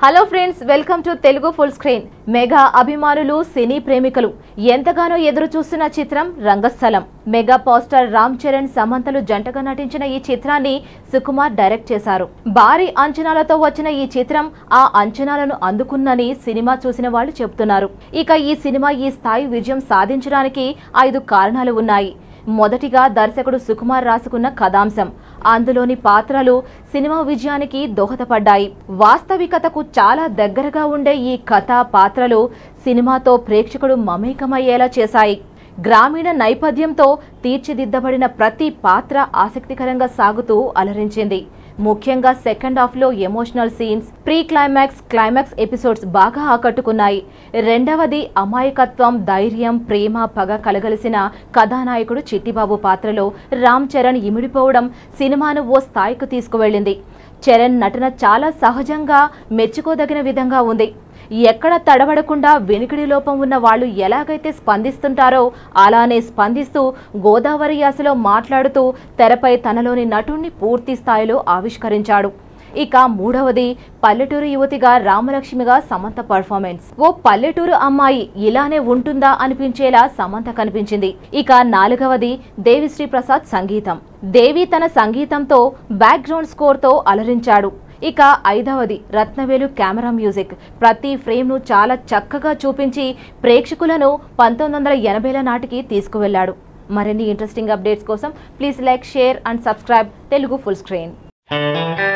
hello friends welcome to Telugu full screen mega అభిమానులు సినీ ప్రేమికులు ఎంతగానో ఎదురు చూస్తున్న చిత్రం రంగస్థలం మెగా పోస్టర్ రామ్ చరణ్ సమంతలు జంటగా నటించిన ఈ చిత్రాన్ని సుకుమార్ డైరెక్ట్ చేశారు భారీ అంచనాలతో వచ్చిన ఈ చిత్రం ఆ అంచనాలను అందుకుందని సినిమా చూసిన వాళ్ళు చెబుతున్నారు ఇక ఈ సినిమా ఈ స్థాయి విజయం సాధించడానికి ఐదు కారణాలు ఉన్నాయి మొదటిగా దర్శకుడు సుకుమార్ రాసుకున్న కథాంశం అందులోని పాత్రలు సినిమా విజయానికి దోహదపడ్డాయి వాస్తవికతకు చాలా దగ్గరగా ఉండే ఈ కథ పాత్రలు సినిమాతో ప్రేక్షకుడు మమేకమయ్యేలా చేశాయి గ్రామీణ నేపథ్యంతో తీర్చిదిద్దబడిన ప్రతి పాత్ర ఆసక్తికరంగా సాగుతూ అలరించింది ముఖ్యంగా సెకండ్ హాఫ్ లో emotional scenes pre climax climax episodes బాగా ఆకట్టుకున్నాయి రెండవది అమాయకత్వం ధైర్యం ప్రేమ పగ కలగలిసిన కథానాయకుడు చిట్టిబాబు పాత్రలో రామ్ చరణ్ ఇమిడిపోవడం సినిమాను ఓ స్థాయికి తీసుకువెళ్ళింది చరణ్ నటన చాలా సహజంగా మెచ్చుకోదగిన విధంగా ఉంది ఎక్కడ తడబడకుండా వెనుకడి లోపం ఉన్న వాళ్ళు ఎలాగైతే స్పందిస్తుంటారో అలానే స్పందిస్తూ గోదావరి యాసలో మాట్లాడుతూ తెరపై తనలోని నటుణ్ణి పూర్తి స్థాయిలో ఆవిష్కరించాడు ఇక మూడవది పల్లెటూరు యువతిగా రామలక్ష్మిగా సమంత పర్ఫార్మెన్స్ ఓ పల్లెటూరు అమ్మాయి ఇలానే ఉంటుందా అనిపించేలా సమంత కనిపించింది ఇక నాలుగవది దేవిశ్రీ ప్రసాద్ సంగీతం దేవి తన సంగీతంతో బ్యాక్గ్రౌండ్ స్కోర్తో అలరించాడు ఇక ఐదవది రత్నవేలు కెమెరా మ్యూజిక్ ప్రతి ఫ్రేమ్ను చాలా చక్కగా చూపించి ప్రేక్షకులను పంతొమ్మిది వందల ఎనభైల నాటికి తీసుకువెళ్లాడు మరిన్ని ఇంట్రెస్టింగ్ అప్డేట్స్ కోసం please like share and subscribe Telugu full screen